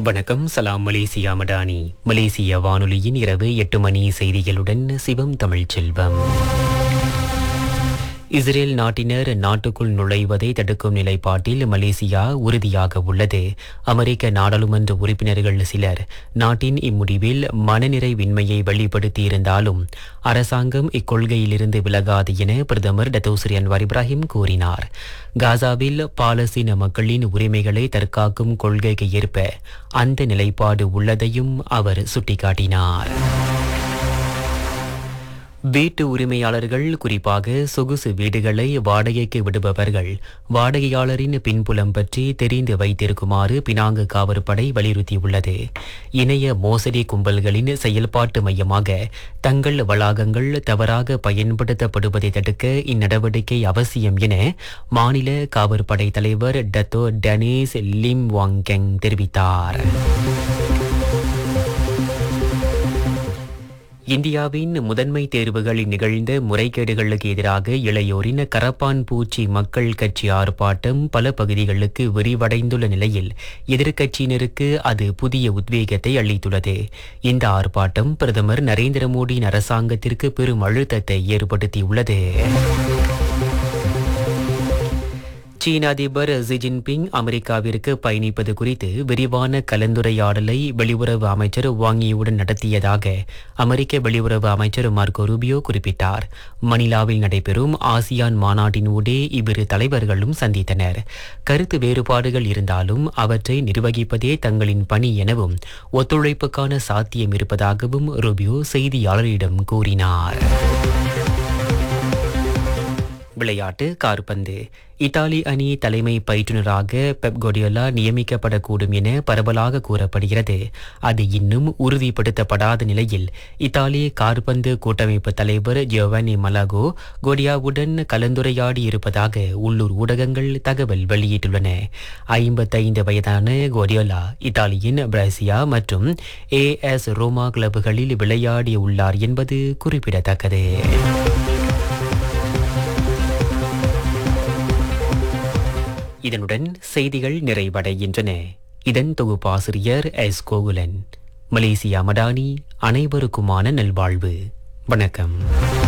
வணக்கம் சலாம் மலேசியா மடானி மலேசிய வானொலியின் இரவு எட்டு மணி செய்திகளுடன் சிவம் தமிழ்ச் செல்வம் இஸ்ரேல் நாட்டினர் நாட்டுக்குள் நுழைவதை தடுக்கும் நிலைப்பாட்டில் மலேசியா உறுதியாக உள்ளது அமெரிக்க நாடாளுமன்ற உறுப்பினர்கள் சிலர் நாட்டின் இம்முடிவில் மனநிறைவின்மையை வெளிப்படுத்தியிருந்தாலும் அரசாங்கம் இக்கொள்கையிலிருந்து விலகாது என பிரதமர் டத்தோஸ்ரீ அன்வார் இப்ராஹிம் கூறினார் காசாவில் பாலஸ்தீன மக்களின் உரிமைகளை தற்காக்கும் கொள்கைக்கு ஏற்ப அந்த நிலைப்பாடு உள்ளதையும் அவர் சுட்டிக்காட்டினார் வீட்டு உரிமையாளர்கள் குறிப்பாக சொகுசு வீடுகளை வாடகைக்கு விடுபவர்கள் வாடகையாளரின் பின்புலம் பற்றி தெரிந்து வைத்திருக்குமாறு பினாங்கு காவற்படை வலியுறுத்தியுள்ளது இணைய மோசடி கும்பல்களின் செயல்பாட்டு மையமாக தங்கள் வளாகங்கள் தவறாக பயன்படுத்தப்படுவதை தடுக்க இந்நடவடிக்கை அவசியம் என மாநில காவற்படை தலைவர் டத்தோ டனீஸ் லிம் வாங்கெங் தெரிவித்தார் இந்தியாவின் முதன்மை தேர்வுகளில் நிகழ்ந்த முறைகேடுகளுக்கு எதிராக இளையோரின் கரப்பான் பூச்சி மக்கள் கட்சி ஆர்ப்பாட்டம் பல பகுதிகளுக்கு விரிவடைந்துள்ள நிலையில் எதிர்க்கட்சியினருக்கு அது புதிய உத்வேகத்தை அளித்துள்ளது இந்த ஆர்ப்பாட்டம் பிரதமர் நரேந்திர மோடியின் அரசாங்கத்திற்கு பெரும் அழுத்தத்தை ஏற்படுத்தியுள்ளது சீன அதிபர் ஜி ஜின்பிங் அமெரிக்காவிற்கு பயணிப்பது குறித்து விரிவான கலந்துரையாடலை வெளியுறவு அமைச்சர் வாங்கியுடன் நடத்தியதாக அமெரிக்க வெளியுறவு அமைச்சர் மார்க்கோ ரூபியோ குறிப்பிட்டார் மணிலாவில் நடைபெறும் ஆசியான் மாநாட்டினூடே இவ்விரு தலைவர்களும் சந்தித்தனர் கருத்து வேறுபாடுகள் இருந்தாலும் அவற்றை நிர்வகிப்பதே தங்களின் பணி எனவும் ஒத்துழைப்புக்கான சாத்தியம் இருப்பதாகவும் ரூபியோ செய்தியாளரிடம் கூறினார் விளையாட்டு கார்பந்து இத்தாலி அணி தலைமை பயிற்றுனராக பெப் கொடியோலா நியமிக்கப்படக்கூடும் என பரவலாக கூறப்படுகிறது அது இன்னும் உறுதிப்படுத்தப்படாத நிலையில் இத்தாலி கார்பந்து கூட்டமைப்பு தலைவர் ஜியோவானி மலாகோ கொடியாவுடன் கலந்துரையாடி இருப்பதாக உள்ளூர் ஊடகங்கள் தகவல் வெளியிட்டுள்ளன ஐம்பத்தைந்து வயதான கொடியோலா இத்தாலியின் பிரேசியா மற்றும் ஏ எஸ் ரோமா கிளப்புகளில் விளையாடி உள்ளார் என்பது குறிப்பிடத்தக்கது இதனுடன் செய்திகள் நிறைவடைகின்றன இதன் தொகுப்பாசிரியர் எஸ் கோகுலன் மலேசியா மடானி அனைவருக்குமான நல்வாழ்வு வணக்கம்